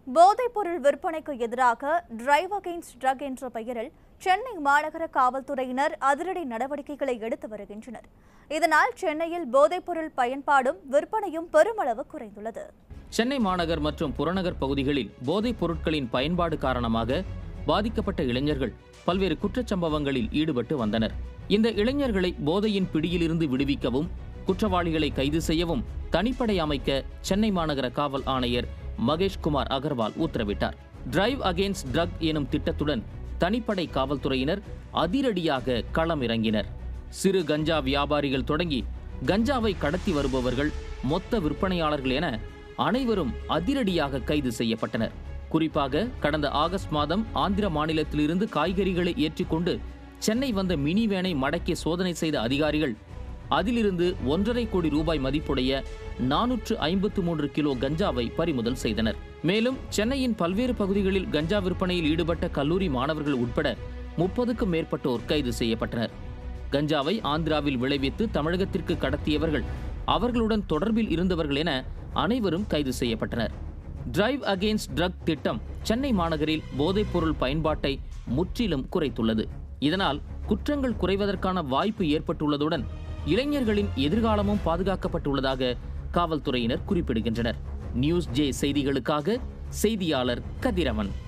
போதைப்பொருள் விற்பனைக்கு எதிராக டிரைவ் அகெயின்ஸ்ட் ட்ரக் என்ற பெயரில் சென்னை மாநகர காவல்துறையினர் அதிரடி நடவடிக்கைகளை எடுத்து வருகின்றனர் இதனால் சென்னையில் போதைப்பொருள் பயன்பாடும் விற்பனையும் பெருமளவு குறைந்துள்ளது சென்னை மாநகர் மற்றும் புறநகர் பகுதிகளில் போதைப் பொருட்களின் பயன்பாடு காரணமாக பாதிக்கப்பட்ட இளைஞர்கள் பல்வேறு குற்றச்சம்பவங்களில் ஈடுபட்டு வந்தனர் இந்த இளைஞர்களை போதையின் பிடியிலிருந்து விடுவிக்கவும் குற்றவாளிகளை கைது செய்யவும் தனிப்படை அமைக்க சென்னை மாநகர காவல் ஆணையர் மகேஷ்குமார் அகர்வால் உத்தரவிட்டார் டிரைவ் அகெயின்ஸ்ட் ட்ரக் எனும் திட்டத்துடன் தனிப்படை காவல்துறையினர் அதிரடியாக களம் இறங்கினர் சிறு கஞ்சா வியாபாரிகள் தொடங்கி கஞ்சாவை கடத்தி வருபவர்கள் மொத்த விற்பனையாளர்கள் என அனைவரும் அதிரடியாக கைது செய்யப்பட்டனர் குறிப்பாக கடந்த ஆகஸ்ட் மாதம் ஆந்திர மாநிலத்திலிருந்து காய்கறிகளை ஏற்றிக்கொண்டு சென்னை வந்த மினி வேனை மடக்கி சோதனை செய்த அதிகாரிகள் அதிலிருந்து ஒன்றரை கோடி ரூபாய் மதிப்புடைய நானூற்று ஐம்பத்து மூன்று கிலோ கஞ்சாவை பறிமுதல் செய்தனர் மேலும் சென்னையின் பல்வேறு பகுதிகளில் கஞ்சா விற்பனையில் ஈடுபட்ட கல்லூரி மாணவர்கள் உட்பட முப்பதுக்கும் மேற்பட்டோர் கைது செய்யப்பட்டனர் கஞ்சாவை ஆந்திராவில் விளைவித்து தமிழகத்திற்கு கடத்தியவர்கள் அவர்களுடன் தொடர்பில் இருந்தவர்கள் என அனைவரும் கைது செய்யப்பட்டனர் டிரைவ் அகெயின்ஸ்ட் ட்ரக் திட்டம் சென்னை மாநகரில் போதைப்பொருள் பயன்பாட்டை முற்றிலும் குறைத்துள்ளது இதனால் குற்றங்கள் குறைவதற்கான வாய்ப்பு ஏற்பட்டுள்ளதுடன் இளைஞர்களின் எதிர்காலமும் பாதுகாக்கப்பட்டுள்ளதாக காவல்துறையினர் குறிப்பிடுகின்றனர் நியூஸ் ஜே செய்திகளுக்காக செய்தியாளர் கதிரவன்